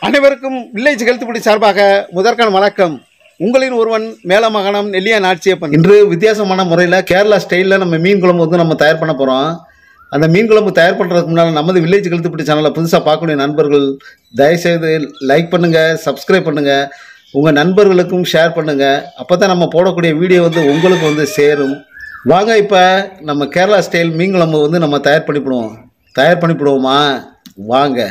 அனைவருக்கும் வில்லேஜ் கழுத்துப்படி சார்பாக முதற்கண் வணக்கம் உங்களின் ஒருவன் மேலமகனம் நெல்லியா நாட்சியப்பன் இன்று வித்தியாசமான முறையில் கேரளா ஸ்டைலில் நம்ம மீன் குழம்பு வந்து நம்ம தயார் பண்ண போகிறோம் அந்த மீன் குழம்பு தயார் பண்ணுறதுக்கு முன்னால் நமது வில்லேஜ் கழுத்துப்படி சேனலை புதுசாக பார்க்கக்கூடிய நண்பர்கள் தயவுசெய்து லைக் பண்ணுங்கள் சப்ஸ்கிரைப் பண்ணுங்கள் உங்கள் நண்பர்களுக்கும் ஷேர் பண்ணுங்கள் அப்போ தான் நம்ம போடக்கூடிய வீடியோ வந்து உங்களுக்கு வந்து சேரும் வாங்க இப்போ நம்ம கேரளா ஸ்டைல் மீன் குழம்பு வந்து நம்ம தயார் பண்ணிவிடுவோம் தயார் பண்ணிவிடுவோமா வாங்க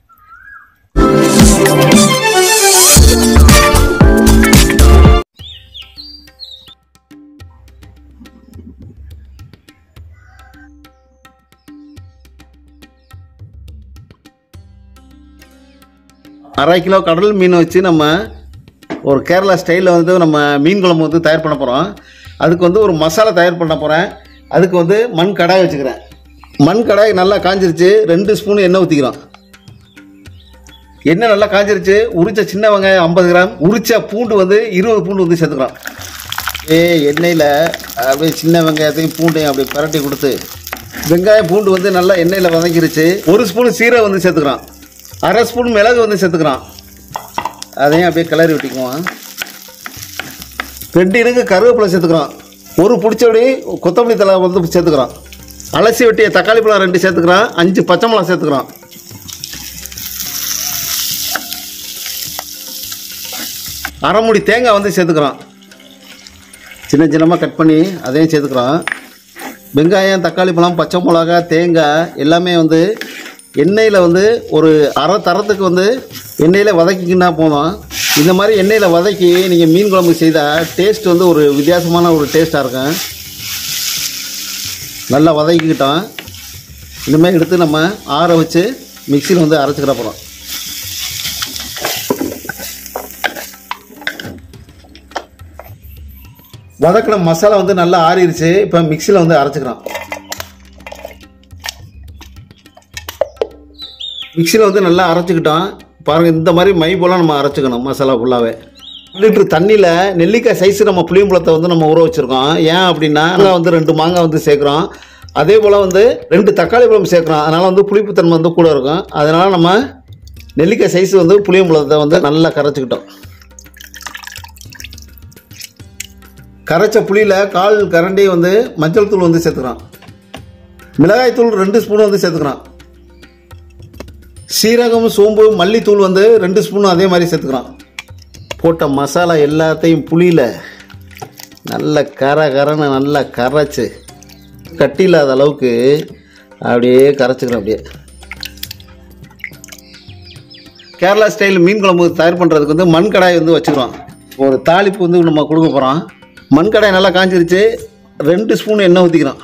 அரை கிலோ கடல் மீன் வச்சு நம்ம ஒரு கேரளா ஸ்டைலில் வந்து நம்ம மீன் குழம்பு வந்து தயார் பண்ண போகிறோம் அதுக்கு வந்து ஒரு மசாலா தயார் பண்ண போகிறேன் அதுக்கு வந்து மண் கடாய் வச்சுக்கிறேன் மண் கடாய் நல்லா காஞ்சிருச்சு ரெண்டு ஸ்பூன் எண்ணெய் ஊற்றிக்கிறோம் எண்ணெய் நல்லா காஞ்சிருச்சு உரிச்ச சின்ன வெங்காயம் ஐம்பது கிராம் உரிச்ச பூண்டு வந்து இருபது பூண்டு வந்து சேர்த்துக்கிறோம் ஏ எண்ணெயில் அப்படியே சின்ன வெங்காயத்தையும் பூண்டையும் அப்படியே பரட்டி கொடுத்து வெங்காயம் பூண்டு வந்து நல்லா எண்ணெயில் வதங்கிருச்சு ஒரு ஸ்பூன் சீரகம் வந்து சேர்த்துக்கிறோம் அரை ஸ்பூன் மிளகு வந்து சேர்த்துக்கிறோம் அதையும் அப்படியே கிளறி விட்டுக்குவோம் ரெண்டு இருக்கு கருவேப்பிலை சேர்த்துக்கிறோம் ஒரு பிடிச்சபடி கொத்தமல்லி தலை வந்து சேர்த்துக்கிறோம் அலசி வெட்டிய தக்காளி பழம் ரெண்டு சேர்த்துக்கிறோம் அஞ்சு பச்சை மிளகா சேர்த்துக்கிறோம் அரை மூடி தேங்காய் வந்து சேர்த்துக்கிறோம் சின்ன சின்னமாக கட் பண்ணி அதையும் சேர்த்துக்கிறோம் வெங்காயம் தக்காளி பழம் பச்சை மிளகா தேங்காய் எல்லாமே வந்து எண்ணெயில் வந்து ஒரு அரை தரத்துக்கு வந்து எண்ணெயில் வதக்கிக்கினா போதும் இந்த மாதிரி எண்ணெயில் வதக்கி நீங்கள் மீன் குழம்பு செய்தால் டேஸ்ட் வந்து ஒரு வித்தியாசமான ஒரு டேஸ்ட்டாக இருக்கும் நல்லா வதக்கிக்கிட்டோம் இந்த மாதிரி எடுத்து நம்ம ஆற வச்சு மிக்சியில் வந்து அரைச்சிக்கிற போகிறோம் வதக்கின மசாலா வந்து நல்லா ஆறிடுச்சு இப்போ மிக்சியில் வந்து அரைச்சிக்கிறோம் மிக்சியில் வந்து நல்லா அரைச்சிக்கிட்டோம் பாருங்கள் இந்த மாதிரி மை போல் நம்ம அரைச்சிக்கணும் மசாலா ஃபுல்லாகவே லிட்டர் தண்ணியில் நெல்லிக்காய் சைஸ் நம்ம புளியம்பழத்தை வந்து நம்ம ஊற வச்சுருக்கோம் ஏன் அப்படின்னா மாங்காய் வந்து ரெண்டு மாங்காய் வந்து சேர்க்குறோம் அதே போல் வந்து ரெண்டு தக்காளி பழம் சேர்க்குறோம் அதனால் வந்து புளிப்புத்தன்மை வந்து கூட இருக்கும் அதனால் நம்ம நெல்லிக்காய் சைஸ் வந்து புளியம்பழத்தை வந்து நல்லா கரைச்சிக்கிட்டோம் கரைச்ச புளியில் கால் கரண்டி வந்து மஞ்சள் தூள் வந்து சேர்த்துக்கிறோம் மிளகாய் தூள் ரெண்டு ஸ்பூன் வந்து சேர்த்துக்கிறோம் சீரகம் சோம்பு மல்லித்தூள் வந்து ரெண்டு ஸ்பூன் அதே மாதிரி சேர்த்துக்கிறோம் போட்ட மசாலா எல்லாத்தையும் புளியில் நல்ல கர கரன்னு நல்லா கரைச்சி கட்டி இல்லாத அளவுக்கு அப்படியே கரைச்சிக்கிறோம் அப்படியே கேரளா ஸ்டைல் மீன் குழம்பு தயார் பண்ணுறதுக்கு வந்து மண் கடாய் வந்து வச்சுக்கிறோம் ஒரு தாளிப்பு வந்து நம்ம கொடுக்க போகிறோம் மண் கடாய் நல்லா காஞ்சிருச்சு ரெண்டு ஸ்பூன் எண்ணெய் ஊற்றிக்கிறோம்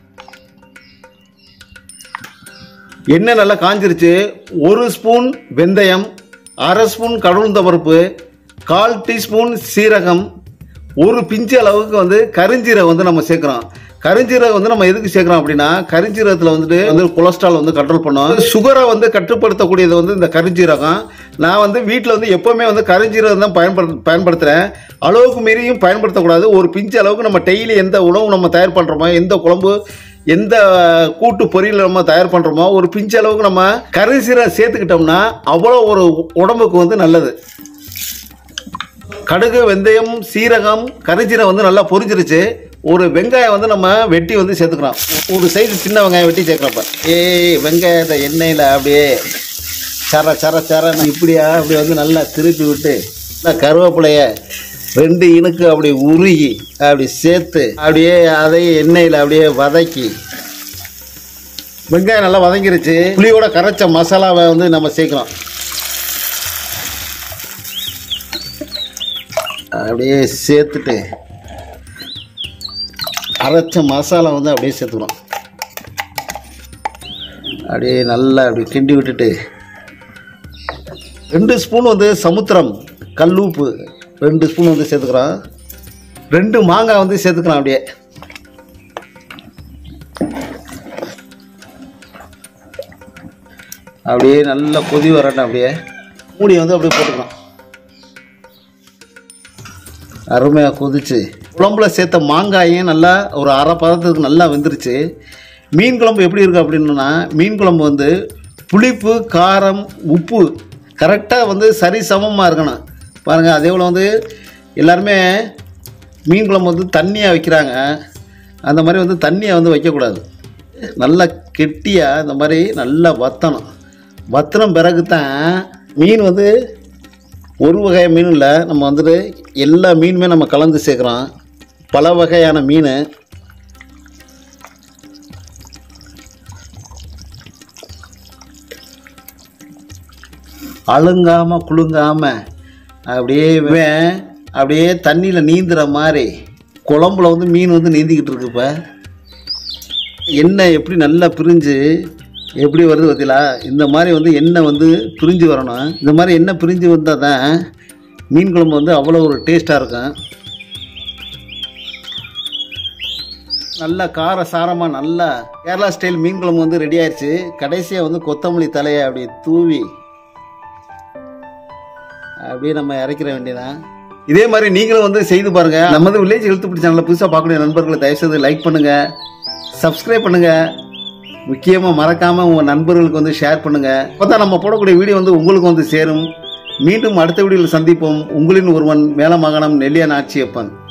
எண்ணெய் நல்லா காஞ்சிருச்சு ஒரு ஸ்பூன் வெந்தயம் அரை ஸ்பூன் கடவுந்த பருப்பு கால் டீஸ்பூன் சீரகம் ஒரு பிஞ்சு அளவுக்கு வந்து கருஞ்சீரகம் வந்து நம்ம சேர்க்குறோம் கருஞ்சீரகம் வந்து நம்ம எதுக்கு சேர்க்குறோம் அப்படின்னா கருஞ்சீரகத்தில் வந்துட்டு வந்து கொலஸ்ட்ரால் வந்து கண்ட்ரோல் பண்ணும் சுகரை வந்து கட்டுப்படுத்தக்கூடியது வந்து இந்த கருஞ்சீரகம் நான் வந்து வீட்டில் வந்து எப்போவுமே வந்து கருஞ்சீரகம் தான் பயன்படு பயன்படுத்துகிறேன் அளவுக்கு மீறியும் பயன்படுத்தக்கூடாது ஒரு பிஞ்சு அளவுக்கு நம்ம டெய்லி எந்த உணவு நம்ம தயார் பண்ணுறோமோ எந்த குழம்பு எந்த கூட்டு பொரியல் நம்ம தயார் பண்ணுறோமோ ஒரு பிஞ்சு அளவுக்கு நம்ம கருஞ்சீரகம் சேர்த்துக்கிட்டோம்னா அவ்வளோ ஒரு உடம்புக்கு வந்து நல்லது கடுகு வெந்தயம் சீரகம் கரிஞ்சீரகம் வந்து நல்லா பொரிஞ்சிருச்சு ஒரு வெங்காயம் வந்து நம்ம வெட்டி வந்து சேர்த்துக்கிறோம் ஒரு சைஸ் சின்ன வெங்காயம் வெட்டி சேர்க்குறப்ப ஏய் வெங்காயத்தை எண்ணெயில் அப்படியே சர சர சரன்னு இப்படியா அப்படி வந்து நல்லா திருப்பி விட்டு நல்லா கருவேப்பிலைய ரெண்டு இனுக்கு அப்படி உருகி அப்படி சேர்த்து அப்படியே அதை எண்ணெயில் அப்படியே வதக்கி வெங்காயம் நல்லா வதங்கிருச்சு புளியோட கரைச்ச மசாலாவை வந்து நம்ம சேர்க்குறோம் அப்படியே சேர்த்துட்டு அரைச்ச மசாலா வந்து அப்படியே சேர்த்துக்கிறோம் அப்படியே நல்லா அப்படி கிண்டி விட்டுட்டு ரெண்டு ஸ்பூன் வந்து சமுத்திரம் கல் உப்பு ரெண்டு ஸ்பூன் வந்து சேர்த்துக்கிறோம் ரெண்டு மாங்காய் வந்து சேர்த்துக்கிறோம் அப்படியே அப்படியே நல்லா கொதி வரட்டும் அப்படியே மூடியை வந்து அப்படியே போட்டுக்கலாம் அருமையாக கொதிச்சு குழம்புல சேர்த்த மாங்காயும் நல்லா ஒரு அரை பதத்துக்கு நல்லா வெந்துருச்சு மீன் குழம்பு எப்படி இருக்குது அப்படின்னா மீன் குழம்பு வந்து புளிப்பு காரம் உப்பு கரெக்டாக வந்து சரி சமமாக இருக்கணும் பாருங்கள் அதே போல் வந்து எல்லாருமே மீன் குழம்பு வந்து தண்ணியாக வைக்கிறாங்க அந்த மாதிரி வந்து தண்ணியை வந்து வைக்கக்கூடாது நல்லா கெட்டியாக இந்த மாதிரி நல்லா வத்தணும் வத்தின பிறகு தான் மீன் வந்து ஒரு வகை மீன் இல்லை நம்ம வந்துட்டு எல்லா மீனுமே நம்ம கலந்து சேர்க்குறோம் பல வகையான மீன் அழுங்காமல் குலுங்காமல் அப்படியே இவன் அப்படியே தண்ணியில் நீந்துற மாதிரி குழம்புல வந்து மீன் வந்து நீந்திக்கிட்டு இருக்கு இப்போ எண்ணெய் எப்படி நல்லா பிரிஞ்சு எப்படி வருது பார்த்தீங்களா இந்த மாதிரி வந்து எண்ணெய் வந்து பிரிஞ்சு வரணும் இந்த மாதிரி எண்ணெய் பிரிஞ்சு வந்தால் தான் மீன் குழம்பு வந்து அவ்வளோ ஒரு டேஸ்ட்டாக இருக்கும் நல்லா கார சாரமாக நல்லா கேரளா ஸ்டைல் மீன் குழம்பு வந்து ரெடி ஆயிடுச்சு கடைசியாக வந்து கொத்தமல்லி தலையை அப்படி தூவி அப்படியே நம்ம இறக்கிற வேண்டியதான் இதே மாதிரி நீங்களும் வந்து செய்து பாருங்க நமது வில்லேஜ் ஹெல்த் பிடி சேனலில் புதுசாக பார்க்கக்கூடிய நண்பர்களை தயவுசெய்து லைக் பண்ணுங்க சப்ஸ்கிரைப் பண்ணுங்க முக்கியமாக மறக்காம உங்க நண்பர்களுக்கு வந்து ஷேர் பண்ணுங்க அப்பதான் நம்ம போடக்கூடிய வீடியோ வந்து உங்களுக்கு வந்து சேரும் மீண்டும் அடுத்த வீடியோவில் சந்திப்போம் உங்களின் ஒருவன் மேலமாகாணம் நெல்லியா நாச்சியப்பன்